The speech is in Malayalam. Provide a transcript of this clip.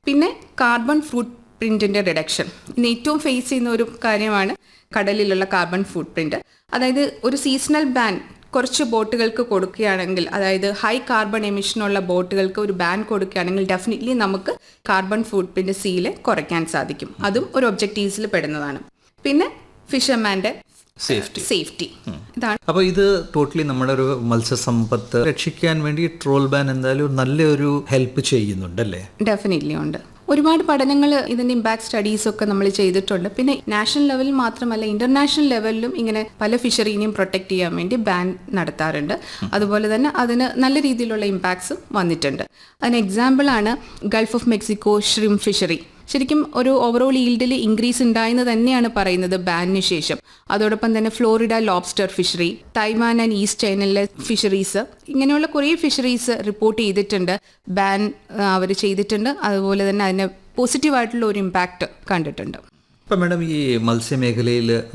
പിന്നെ കാർബൺ ഫുഡ് പ്രിന്റിന്റെ റിഡക്ഷൻ ഇന്ന് ഏറ്റവും ഫേസ് ചെയ്യുന്ന ഒരു കാര്യമാണ് കടലിലുള്ള കാർബൺ ഫുഡ് പ്രിന്റ് അതായത് ഒരു സീസണൽ ബാൻ കുറച്ച് ബോട്ടുകൾക്ക് കൊടുക്കുകയാണെങ്കിൽ അതായത് ഹൈ കാർബൺ എമിഷനുള്ള ബോട്ടുകൾക്ക് ഒരു ബാൻ കൊടുക്കുകയാണെങ്കിൽ ഡെഫിനറ്റ്ലി നമുക്ക് കാർബൺ ഫുഡ് പ്രിന്റ് സീല് കുറയ്ക്കാൻ സാധിക്കും അതും ഒരു ഒബ്ജക്റ്റീവ്സിൽ പെടുന്നതാണ് പിന്നെ ഫിഷർമാന്റെ സേഫ്റ്റി സേഫ്റ്റി ഇതാണ് അപ്പോൾ ഇത് ടോട്ടലി നമ്മുടെ ഒരു മത്സ്യസമ്പത്ത് രക്ഷിക്കാൻ വേണ്ടി ട്രോൾ ബാൻ എന്തായാലും നല്ലൊരു ഹെൽപ്പ് ചെയ്യുന്നുണ്ടല്ലേ ഡെഫിനറ്റ്ലി ഉണ്ട് ഒരുപാട് പഠനങ്ങൾ ഇതിന്റെ ഇമ്പാക്ട് സ്റ്റഡീസ് ഒക്കെ നമ്മൾ ചെയ്തിട്ടുണ്ട് പിന്നെ നാഷണൽ ലെവലിൽ മാത്രമല്ല ഇന്റർനാഷണൽ ലെവലിലും ഇങ്ങനെ പല ഫിഷറീനെയും പ്രൊട്ടക്ട് ചെയ്യാൻ വേണ്ടി ബാൻ നടത്താറുണ്ട് അതുപോലെ തന്നെ അതിന് നല്ല രീതിയിലുള്ള ഇമ്പാക്ട്സും വന്നിട്ടുണ്ട് അതിന് എക്സാമ്പിൾ ആണ് gulf of Mexico shrimp fishery ശരിക്കും ഒരു ഓവറോൾ ഈൽഡിൽ ഇൻക്രീസ് ഉണ്ടായെന്ന് തന്നെയാണ് പറയുന്നത് ബാനിന് ശേഷം അതോടൊപ്പം തന്നെ Florida lobster fishery Taiwan and east ചൈനയിലെ ഫിഷറീസ് ഇങ്ങനെയുള്ള കുറേ ഫിഷറീസ് റിപ്പോർട്ട് ചെയ്തിട്ടുണ്ട് ബാൻ അവർ ചെയ്തിട്ടുണ്ട് അതുപോലെ തന്നെ അതിന് പോസിറ്റീവായിട്ടുള്ള ഒരു ഇമ്പാക്റ്റ് കണ്ടിട്ടുണ്ട് ഇപ്പം മാഡം ഈ മത്സ്യമേഖലയിൽ